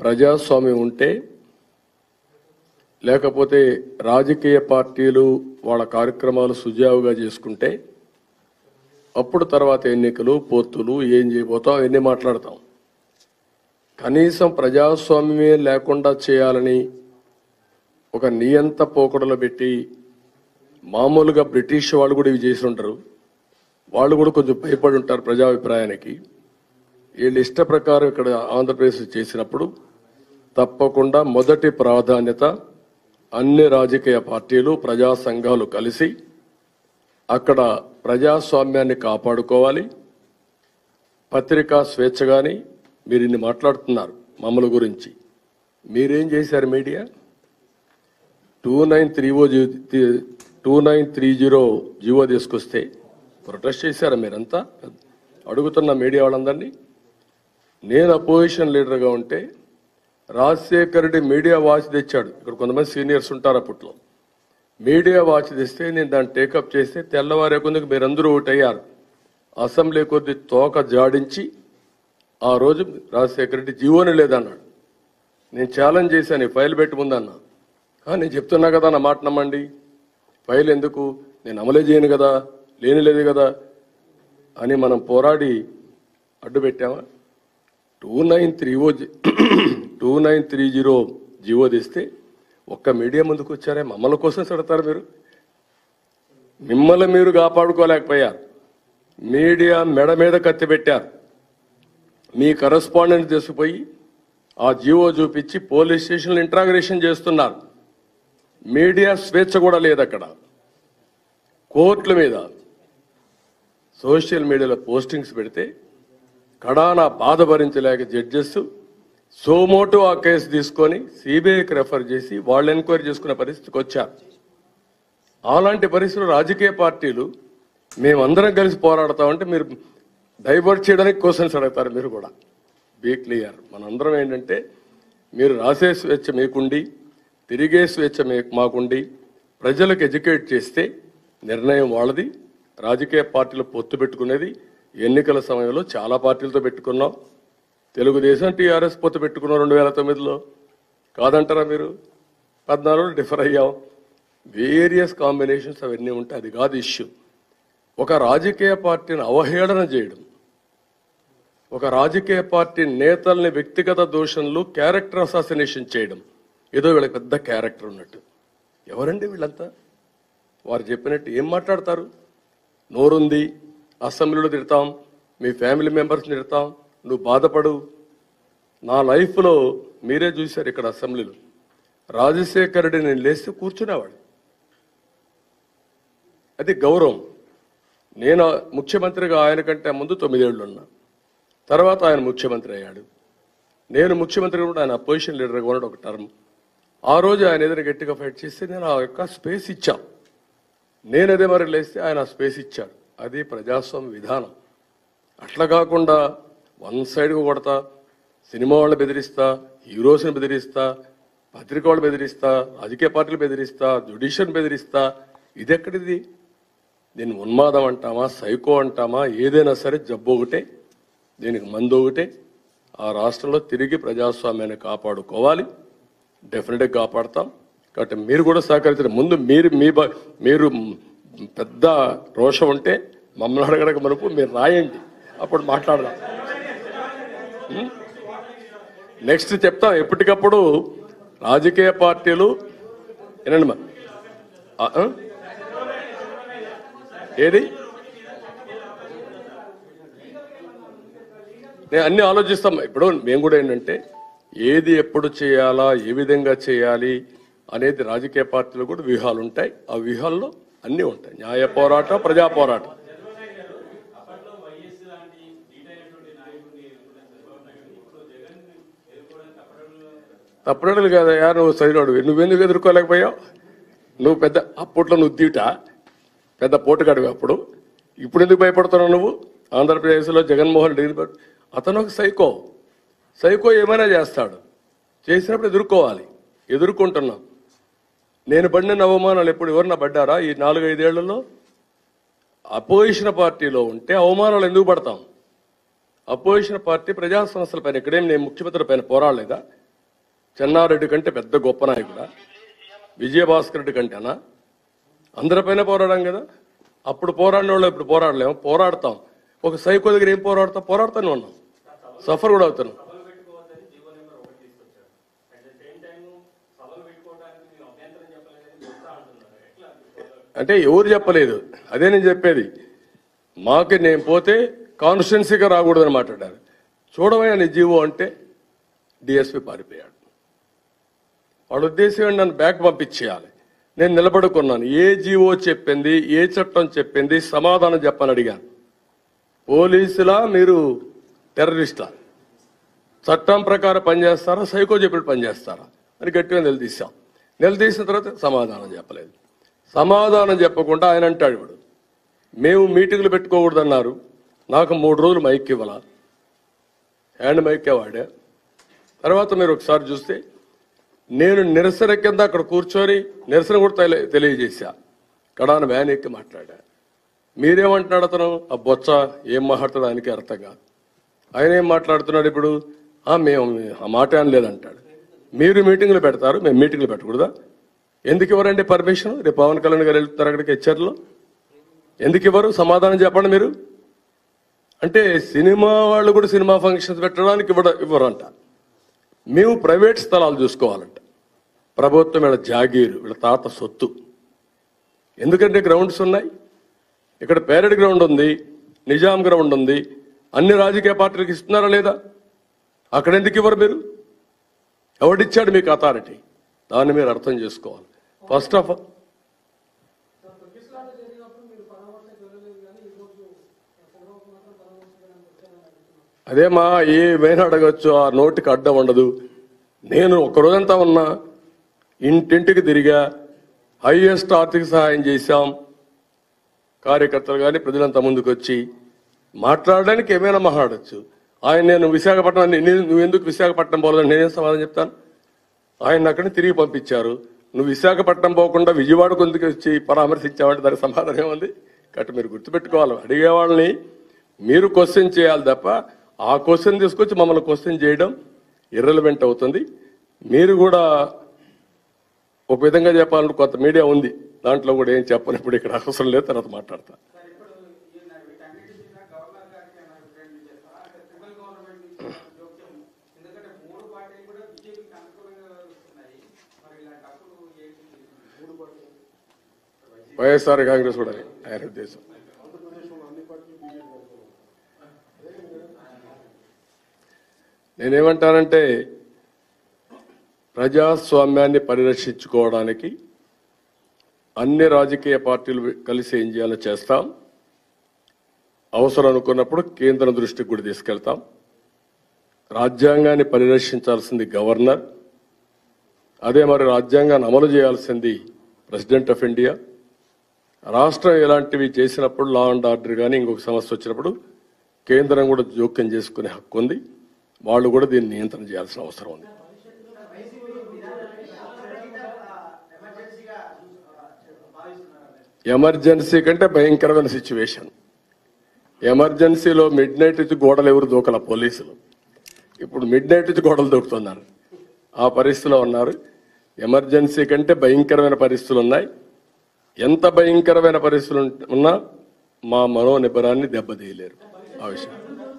ప్రజాస్వామ్యం ఉంటే లేకపోతే రాజకీయ పార్టీలు వాళ్ళ కార్యక్రమాలు సుజావుగా చేసుకుంటే అప్పుడు తర్వాత ఎన్నికలు పొత్తులు ఏం చేయబోతాం అవన్నీ మాట్లాడతాం కనీసం ప్రజాస్వామ్యమే లేకుండా చేయాలని ఒక నియంత పోకడలు పెట్టి మామూలుగా బ్రిటిష్ వాళ్ళు కూడా ఇవి చేసి ఉంటారు వాళ్ళు కూడా కొంచెం భయపడి ఉంటారు ప్రజాభిప్రాయానికి వీళ్ళ ఇష్ట ప్రకారం ఇక్కడ ఆంధ్రప్రదేశ్ చేసినప్పుడు తప్పకుండా మొదటి ప్రాధాన్యత అన్ని రాజకీయ పార్టీలు ప్రజా సంఘాలు కలిసి అక్కడ ప్రజాస్వామ్యాన్ని కాపాడుకోవాలి పత్రికా స్వేచ్ఛ కానీ మీరు ఇన్ని మాట్లాడుతున్నారు మమ్మల్ని గురించి మీరేం చేశారు media two nine three O two nine three zero GO తీసుకొస్తే ప్రొటెస్ట్ చేశారా మీరంతా అడుగుతున్న మీడియా వాళ్ళందరినీ నేను అపోజిషన్ లీడర్గా ఉంటే రాజశేఖర్ రెడ్డి మీడియా వాచ్ తెచ్చాడు ఇక్కడ కొంతమంది సీనియర్స్ ఉంటారు అప్పట్లో మీడియా వాచ్ తెస్తే నేను దాన్ని టేకప్ చేస్తే తెల్లవారే కొందుకు మీరందరూ ఓటయ్యారు అసెంబ్లీ కొద్ది తోక జాడించి ఆ రోజు రాజశేఖర రెడ్డి జీవోని లేదన్నాడు నేను ఛాలెంజ్ చేశాను ఈ ఫైల్ పెట్టి ముందన్నా "ఆ, నేను చెప్తున్నా కదా నా మాట నమ్మండి ఫైల్ ఎందుకు నేను అమలే చేయను కదా లేని లేదు కదా అని మనం పోరాడి అడ్డు పెట్టామా two nine three O two nine three zero GO తెస్తే ఒక్క మీడియా ముందుకు వచ్చారే మమ్మల్ని కోసం సడతారు మీరు మిమ్మల్ని మీరు కాపాడుకోలేకపోయారు మీడియా మెడ మీద కత్తి పెట్టారు మీ కరస్పాండెంట్ తీసుకుపోయి ఆ జీవో చూపించి పోలీస్ స్టేషన్లో ఇంట్రాగరేషన్ చేస్తున్నారు మీడియా స్వేచ్ఛ కూడా లేదు అక్కడ కోర్టుల మీద సోషల్ మీడియాలో పోస్టింగ్స్ పెడితే కడాన బాధ భరించలేక జడ్జెస్ సోమోటో ఆ కేసు తీసుకొని సిబిఐకి రెఫర్ చేసి వాళ్ళు ఎంక్వైరీ చేసుకునే పరిస్థితికి వచ్చారు అలాంటి పరిస్థితులు రాజకీయ పార్టీలు మేమందరం కలిసి పోరాడతామంటే మీరు డైవర్ట్ చేయడానికి క్వశ్చన్స్ అడుగుతారు మీరు కూడా బీ క్లియర్ మనందరం ఏంటంటే మీరు రాసే స్వేచ్ఛ మీకుండి తిరిగే స్వేచ్ఛ మీ మాకుండి ప్రజలకు ఎడ్యుకేట్ చేస్తే నిర్ణయం వాళ్ళది రాజకీయ పార్టీలు పొత్తు పెట్టుకునేది ఎన్నికల సమయంలో చాలా పార్టీలతో పెట్టుకున్నాం తెలుగుదేశం టీఆర్ఎస్ పొత్తు పెట్టుకున్నాం రెండు వేల తొమ్మిదిలో కాదంటారా మీరు పద్నాలుగులో డిఫర్ అయ్యాం వేరియస్ కాంబినేషన్స్ అవన్నీ ఉంటాయి అది కాదు ఇష్యూ ఒక రాజకీయ పార్టీని అవహేళన చేయడం ఒక రాజకీయ పార్టీ నేతల్ని వ్యక్తిగత దోషంలు క్యారెక్టర్ అసాసినేషన్ చేయడం ఏదో వీళ్ళకి పెద్ద క్యారెక్టర్ ఉన్నట్టు ఎవరండి వీళ్ళంతా వారు చెప్పినట్టు ఏం మాట్లాడతారు నోరుంది అసెంబ్లీలో తిడతాం మీ ఫ్యామిలీ మెంబర్స్ తిడతాం నువ్వు బాధపడు నా లైఫ్లో మీరే చూశారు ఇక్కడ అసెంబ్లీలో రాజశేఖర్ రెడ్డి నేను లేస్తే కూర్చునేవాడు అది గౌరవం నేను ముఖ్యమంత్రిగా ఆయన కంటే ముందు తొమ్మిదేళ్లు ఉన్నా తర్వాత ఆయన ముఖ్యమంత్రి అయ్యాడు నేను ముఖ్యమంత్రి కూడా ఆయన అపోజిషన్ లీడర్గా ఉన్నాడు ఒక టర్మ్ ఆ రోజు ఆయన ఏదైనా గట్టిగా ఫైట్ చేస్తే నేను ఆ యొక్క స్పేస్ ఇచ్చా నేను అదే మరి లేస్తే ఆయన ఆ స్పేస్ ఇచ్చాడు అది ప్రజాస్వామ్య విధానం అట్లా కాకుండా వన్ సైడ్గా కొడతా సినిమా వాళ్ళు బెదిరిస్తా హీరోస్ని బెదిరిస్తా పత్రిక వాళ్ళు బెదిరిస్తా రాజకీయ పార్టీలు బెదిరిస్తా జ్యుడిషియల్ బెదిరిస్తా ఇది ఎక్కడిది దీన్ని ఉన్మాదం అంటామా సైకో అంటామా ఏదైనా సరే జబ్బు ఒకటే దీనికి మందు ఒకటే ఆ రాష్ట్రంలో తిరిగి ప్రజాస్వామ్యాన్ని కాపాడుకోవాలి డెఫినెట్గా కాపాడతాం కాబట్టి మీరు కూడా సహకరించారు ముందు మీరు మీ బ- మీరు పెద్ద రోషం ఉంటే మమ్మల్ని అడగడక మనకు మీరు రాయండి అప్పుడు మాట్లాడదాం ఉం? నెక్స్ట్ చెప్తాం ఎప్పటికప్పుడు రాజకీయ పార్టీలు వినండి మా ఆ, ఆ? ఏది నేను అన్ని ఆలోచిస్తాం ఇప్పుడు మేము కూడా ఏంటంటే ఏది ఎప్పుడు చేయాలా ఏ విధంగా చేయాలి అనేది రాజకీయ పార్టీలు కూడా వ్యూహాలు ఉంటాయి ఆ వ్యూహాల్లో అన్నీ ఉంటాయి న్యాయ పోరాటం ప్రజా పోరాటం తప్పుడలు కాదయ్యా నువ్వు సరినాడు నువ్వెందుకు ఎదుర్కోలేకపోయావు నువ్వు పెద్ద అప్పట్లో నువ్వు తీట పెద్ద పోటుగాడివి అప్పుడు ఇప్పుడు ఎందుకు భయపడుతున్నావు నువ్వు ఆంధ్రప్రదేశ్లో జగన్మోహన్ రెడ్డి ఎందుకు- అతను ఒక సైకో సైకో ఏమైనా చేస్తాడు చేసినప్పుడు ఎదుర్కోవాలి ఎదుర్కొంటున్నాం నేను పడిన అవమానాలు ఎప్పుడు ఎవరన్నా పడ్డారా ఈ నాలుగైదేళ్లలో అపోజిషన్ పార్టీలో ఉంటే అవమానాలు ఎందుకు పడతాం అపోజిషన్ పార్టీ ప్రజా సంస్థల పైన ఇక్కడేం నేను ముఖ్యమంత్రి పైన పోరాడలేదా చెన్నారెడ్డి కంటే పెద్ద గొప్ప నాయకుడా విజయభాస్కర్ రెడ్డి కంటేనా అందరిపైన పోరాడాం కదా అప్పుడు పోరాడిన వాళ్ళు ఇప్పుడు పోరాడలేము పోరాడతాం ఒక సైకో దగ్గర ఏం పోరాడతాం పోరాడుతూనే ఉన్నాం సఫర్ కూడా అవుతున్నాం సభలు పెట్టుకోవద్దని జీవో నెంబర్ ఒకటి తీసుకొచ్చారు అట్ ద సేమ్ టైం సభలు పెట్టుకోవడానికి మీరు అభ్యంతరం చెప్పలేదని చెప్తా అంటున్నారు ఎట్లా అంటే ఎవరు చెప్పలేదు అదే నేను చెప్పేది మాకు నేను పోతే కాన్స్టిట్యున్సీగా రాకూడదని మాట్లాడారు చూడమయ్యా నీ జీవో అంటే డిఎస్పి పారిపోయాడు వాడు ఉద్దేశం ఏంటి నన్ను బ్యాక్ పంపించేయాలి నేను నిలబడుకున్నాను ఏ జీవో చెప్పింది ఏ చట్టం చెప్పింది సమాధానం చెప్పని అడిగాను పోలీసులా మీరు టెర్రరిస్టా చట్టం ప్రకారం పనిచేస్తారా సైకో చెప్పి పనిచేస్తారా అని గట్టిగా నిలదీశాం నిలదీసిన తర్వాత సమాధానం చెప్పలేదు సమాధానం చెప్పకుండా ఆయన అంటాడు ఇప్పుడు మేము మీటింగ్లు పెట్టుకోకూడదన్నారు నాకు మూడు రోజులు మైక్ ఇవ్వాల హ్యాండ్ మైకే వాడా తర్వాత మీరు ఒకసారి చూస్తే నేను నిరసన కింద అక్కడ కూర్చొని నిరసన కూడా తెలి- తెలియజేశా కడాన వ్యాన్ ఎక్కి మాట్లాడా మీరేమంటున్నాడు అతను ఆ బొచ్చ ఏం మాట్లాడుతాడు ఆయనకి అర్థం కాదు ఆయన ఏం మాట్లాడుతున్నాడు ఇప్పుడు "ఆ, మేము ఆ మాట అనలేదంటాడు మీరు మీటింగ్లు పెడతారు మేము మీటింగ్లు పెట్టకూడదా ఎందుకు ఇవ్వరండి పర్మిషన్ రేపు పవన్ కళ్యాణ్ గారు వెళ్తున్నారు అక్కడికి హెచ్చర్లో ఎందుకు ఇవ్వరు సమాధానం చెప్పండి మీరు అంటే సినిమా వాళ్ళు కూడా సినిమా ఫంక్షన్స్ పెట్టడానికి ఇవ్వడ ఇవ్వరంట మేము ప్రైవేట్ స్థలాలు చూసుకోవాలంట ప్రభుత్వం వీళ్ళ జాగీరు వీళ్ళ తాత సొత్తు ఎందుకంటే గ్రౌండ్స్ ఉన్నాయి ఇక్కడ పేరెడ్ గ్రౌండ్ ఉంది నిజాం గ్రౌండ్ ఉంది అన్ని రాజకీయ పార్టీలకు ఇస్తున్నారా లేదా అక్కడ ఎందుకు ఇవ్వరు మీరు ఎవడిచ్చాడు మీకు అథారిటీ దాన్ని మీరు అర్థం చేసుకోవాలి ఫస్ట్ ఆఫ్ ఆల్ అదేమా ఏమైనా అడగచ్చు ఆ నోటికి అడ్డం ఉండదు నేను ఒక రోజంతా ఉన్నా ఇంటింటికి తిరిగా హైయెస్ట్ ఆర్థిక సహాయం చేశాం కార్యకర్తలు కానీ ప్రజలంతా ముందుకు వచ్చి మాట్లాడడానికి ఏమైనా మాట్లాడచ్చు ఆయన నేను విశాఖపట్నం నేను- నువ్వు ఎందుకు విశాఖపట్నం పోలేదని నేనేం సమాధానం చెప్తాను ఆయన అక్కడి నుంచి తిరిగి పంపించారు నువ్వు విశాఖపట్నం పోకుండా విజయవాడ కొందుకు వచ్చి పరామర్శించావంటే దానికి సమాధానం ఏముంది కాబట్టి మీరు గుర్తుపెట్టుకోవాలి అడిగే వాళ్ళని మీరు క్వశ్చన్ చేయాలి తప్ప ఆ క్వశ్చన్ తీసుకొచ్చి మమ్మల్ని క్వశ్చన్ చేయడం ఇర్రెలవెంట్ అవుతుంది మీరు కూడా ఒక విధంగా చెప్పాలంటే కొత్త మీడియా ఉంది దాంట్లో కూడా ఏం చెప్పను ఇప్పుడు ఇక్కడ అవసరం లేదు తర్వాత మాట్లాడతా సార్ ఇప్పుడు ఈయన వీటన్నిటి మీద గవర్నర్ గారికి ఏమైనా రిప్రజెంట్ చేస్తారా అంటే ట్రిబుల్ గవర్నమెంట్ నుంచి జోక్యం ఎందుకంటే మూడు పార్టీలు కూడా బీజేపీకి అనుకూలంగా వ్యవహరిస్తున్నాయి మరి ఇలాంటప్పుడు ఏంటి మూడు పార్టీలు వైఎస్ఆర్ కాంగ్రెస్ కూడా ఆయన ఉద్దేశం నేనేమంటానంటే ప్రజాస్వామ్యాన్ని పరిరక్షించుకోవడానికి అన్ని రాజకీయ పార్టీలు కలిసి ఏం చేయాలో చేస్తాం అవసరం అనుకున్నప్పుడు కేంద్రం దృష్టికి కూడా తీసుకెళ్తాం రాజ్యాంగాన్ని పరిరక్షించాల్సింది గవర్నర్ అదే మరి రాజ్యాంగాన్ని అమలు చేయాల్సింది ప్రెసిడెంట్ ఆఫ్ ఇండియా రాష్ట్రం ఇలాంటివి చేసినప్పుడు లా అండ్ ఆర్డర్ కానీ ఇంకొక సమస్య వచ్చినప్పుడు కేంద్రం కూడా జోక్యం చేసుకునే హక్కు ఉంది వాళ్ళు కూడా దీన్ని నియంత్రణ చేయాల్సిన అవసరం ఉంది ఎమర్జెన్సీ కంటే భయంకరమైన సిచ్యువేషన్ ఎమర్జెన్సీలో మిడ్ నైట్ నుంచి గోడలు ఎవరు దూకల పోలీసులు ఇప్పుడు మిడ్ నైట్ నుంచి గోడలు దూకుతున్నారు ఆ పరిస్థితిలో ఉన్నారు ఎమర్జెన్సీ కంటే భయంకరమైన పరిస్థితులు ఉన్నాయి ఎంత భయంకరమైన పరిస్థితులు ఉంట- ఉన్నా మా మనోనిబ్బరాన్ని దెబ్బతీయలేరు ఆ విషయం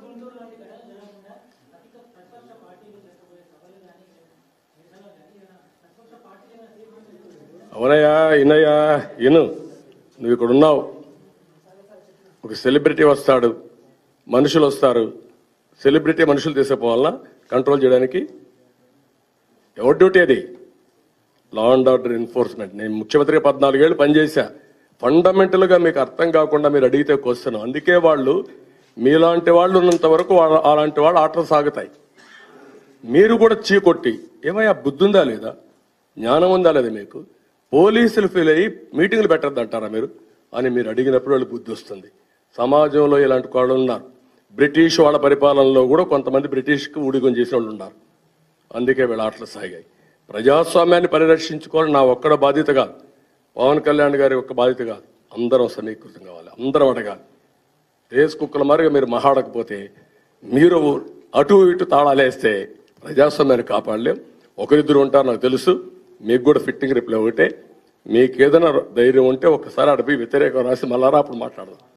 అవునయ్యా ఇనయ్యా ఇను నువ్వు ఇక్కడ ఉన్నావు ఒక సెలబ్రిటీ వస్తాడు మనుషులు వస్తారు సెలబ్రిటీ మనుషులు తీసుకుపోవాలన్నా కంట్రోల్ చేయడానికి ఎవరి డ్యూటీ అది లా అండ్ ఆర్డర్ ఎన్ఫోర్స్మెంట్ నేను ముఖ్యమంత్రిగా పద్నాలుగేళ్ళు పనిచేశా ఫండమెంటల్ గా మీకు అర్థం కాకుండా మీరు అడిగితే క్వశ్చన్ అందుకే వాళ్ళు మీలాంటి వాళ్ళు ఉన్నంత వరకు వాళ్ళ- అలాంటి వాళ్ళు ఆటలు సాగుతాయి మీరు కూడా చీకొట్టి ఏమయ్యా బుద్ధి ఉందా లేదా జ్ఞానం ఉందా లేదా మీకు పోలీసులు ఫీల్ అయ్యి మీటింగ్లు పెట్టద్దు అంటారా మీరు అని మీరు అడిగినప్పుడు వాళ్ళు బుద్ధి వస్తుంది సమాజంలో ఇలాంటి వాళ్ళు ఉన్నారు బ్రిటిష్ వాళ్ళ పరిపాలనలో కూడా కొంతమంది బ్రిటిష్కి ఊడిగం చేసిన వాళ్ళు ఉన్నారు అందుకే వీళ్ళ ఆటలు సాగాయి ప్రజాస్వామ్యాన్ని పరిరక్షించుకోవాలి నా ఒక్కడ బాధ్యత కాదు పవన్ కళ్యాణ్ గారి ఒక్క బాధ్యత కాదు అందరం సమీకృతం కావాలి అందరం అడగాలి రేసు కుక్కల మారిగా మీరు మహాడకపోతే మీరు అటు ఇటు తాళాలేస్తే ప్రజాస్వామ్యాన్ని కాపాడలేం ఒకరిద్దరు ఉంటారు నాకు తెలుసు మీకు కూడా ఫిట్టింగ్ రిప్లై ఒకటే మీకు ఏదైనా ధైర్యం ఉంటే ఒకసారి అడిపి వ్యతిరేకం రాసి మళ్ళారా అప్పుడు మాట్లాడదాం